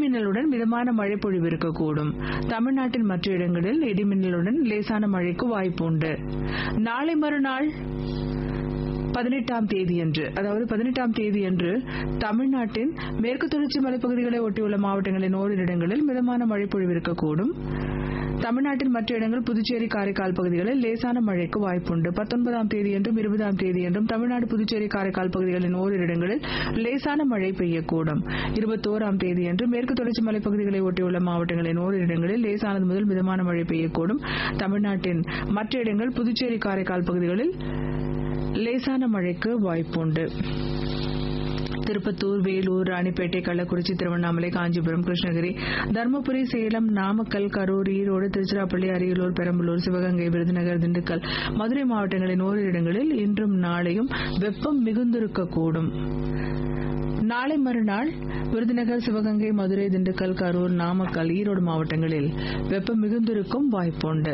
இடிமின்னலுடன் மிதமான மழை பொழிவு இருக்கக்கூடும் தமிழ்நாட்டின் மற்ற இடங்களில் இடிமின்னலுடன் லேசான மழைக்கு வாய்ப்பு உண்டு நாளை மறுநாள் பதினெட்டாம் தேதியன்று அதாவது பதினெட்டாம் தேதியன்று தமிழ்நாட்டின் மேற்கு தொடர்ச்சி மலைப்பகுதிகளை ஒட்டியுள்ள மாவட்டங்களின் ஓரிரு இடங்களில் மிதமான மழை பொழிவு இருக்கக்கூடும் தமிழ்நாட்டின் மற்ற இடங்கள் புதுச்சேரி காரைக்கால் பகுதிகளில் லேசான மழைக்கு வாய்ப்புண்டு பத்தொன்பதாம் தேதியன்றும் இருபதாம் தேதியன்றும் தமிழ்நாடு புதுச்சேரி காரைக்கால் பகுதிகளின் ஓரிரு இடங்களில் லேசான மழை பெய்யக்கூடும் இருபத்தோராம் தேதியன்று மேற்கு தொடர்ச்சி மலைப்பகுதிகளை ஒட்டியுள்ள மாவட்டங்களின் ஓரிரு இடங்களில் லேசானது முதல் மிதமான மழை பெய்யக்கூடும் தமிழ்நாட்டின் மற்ற இடங்கள் புதுச்சேரி காரைக்கால் பகுதிகளில் லேசான மழைக்கு வாய்ப்புண்டு திருப்பத்தூர் வேலூர் ராணிப்பேட்டை கள்ளக்குறிச்சி திருவண்ணாமலை காஞ்சிபுரம் கிருஷ்ணகிரி தருமபுரி சேலம் நாமக்கல் கரூர் ஈரோடு திருச்சிராப்பள்ளி அரியலூர் பெரம்பலூர் சிவகங்கை விருதுநகர் திண்டுக்கல் மதுரை மாவட்டங்களின் ஓரிரு இடங்களில் இன்றும் நாளையும் வெப்பம் மிகுந்திருக்கக்கூடும் நாளை மறுநாள் விருதுநகர் சிவகங்கை மதுரை திண்டுக்கல் கரூர் நாமக்கல் ஈரோடு மாவட்டங்களில் வெப்பம் மிகுந்திருக்கும் வாய்ப்புண்டு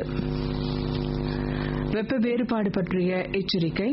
வெப்ப வேறுபாடு பற்றிய எச்சரிக்கை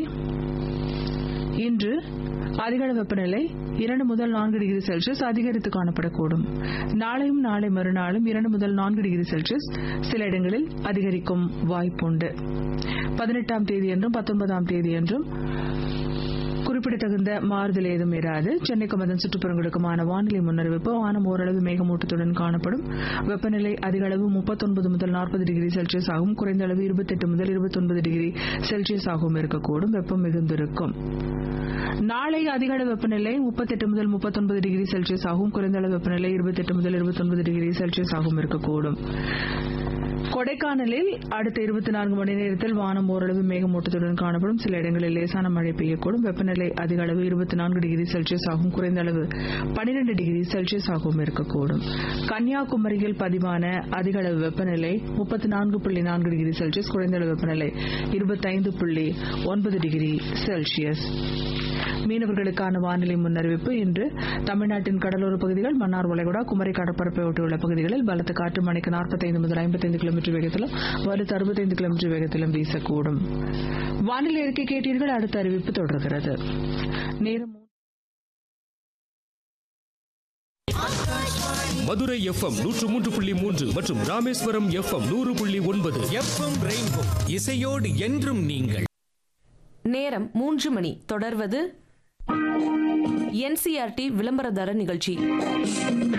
இன்று அதிகள வெப்பநிலை இரண்டு முதல் நான்கு டிகிரி செல்சியஸ் அதிகரித்து காணப்படக்கூடும் நாளையும் நாளை மறுநாளும் இரண்டு முதல் நான்கு டிகிரி செல்சியஸ் சில இடங்களில் அதிகரிக்கும் வாய்ப்புண்டு பதினெட்டாம் தேதியன்றும் பத்தொன்பதாம் தேதியன்றும் குறிப்பிடத்தகுந்த மாறுதல் ஏதும் இராது சென்னைக்கும் அதன் சுற்றுப்புறங்களுக்குமான வானிலை முன்னறிவிப்பு வானம் ஓரளவு மேகமூட்டத்துடன் காணப்படும் வெப்பநிலை அதிக அளவு முப்பத்தொன்பது முதல் நாற்பது டிகிரி செல்சியஸ் ஆகும் குறைந்த அளவு இருபத்தெட்டு முதல் இருபத்தொன்பது டிகிரி செல்சியஸ் ஆகவும் இருக்கக்கூடும் வெப்பம் மிகுந்திருக்கும் நாளை அதிக அளவு வெப்பநிலை முப்பத்தெட்டு முதல் முப்பத்தொன்பது டிகிரி செல்சியஸ் ஆகும் குறைந்த அளவு வெப்பநிலை இருபத்தெட்டு முதல் இருபத்தொன்பது டிகிரி செல்சியஸ் ஆகவும் இருக்கக்கூடும் கொடைக்கானலில் அடுத்த இருபத்தி நான்கு மணி நேரத்தில் வானம் ஓரளவு மேகமூட்டத்துடன் காணப்படும் சில இடங்களில் லேசான மழை பெய்யக்கூடும் வெப்பநிலை அதிக அளவு இருபத்தி நான்கு டிகிரி செல்சியஸ் ஆகும் குறைந்த அளவு பனிரெண்டு டிகிரி செல்சியஸ் ஆகவும் இருக்கக்கூடும் கன்னியாகுமரியில் பதிவான அதிக அளவு வெப்பநிலை முப்பத்தி நான்கு புள்ளி நான்கு டிகிரி செல்சியஸ் குறைந்த அளவு வெப்பநிலை இருபத்தைந்து புள்ளி ஒன்பது டிகிரி செல்சியஸ் மீனவர்களுக்கான வானிலை முன்னறிவிப்பு இன்று தமிழ்நாட்டின் கடலோர பகுதிகள் மன்னார் வளைகுடா குமரி கடற்பரப்பை ஒட்டியுள்ள பகுதிகளில் பலத்த காற்று மணிக்கு நாற்பத்தைந்து முதல் ஐம்பத்தைந்து கிலோமீட்டர் வேகத்திலும் வலுத்து அறுபத்தைந்து கிலோமீட்டர் வேகத்திலும் வீசக்கூடும் வானிலை அறிக்கை கேட்டீர்கள் அடுத்த அறிவிப்பு தொடர்கிறது நேரம் மதுரை எஃப்எம் நூற்று மூன்று புள்ளி மூன்று மற்றும் ராமேஸ்வரம் எஃப்எம் நூறு புள்ளி ஒன்பது எஃப்எம் ரெயின்போ இசையோடு என்றும் நீங்கள் நேரம் மூன்று மணி தொடர்வது என்சிஆர்டி விளம்பரதார நிகழ்ச்சி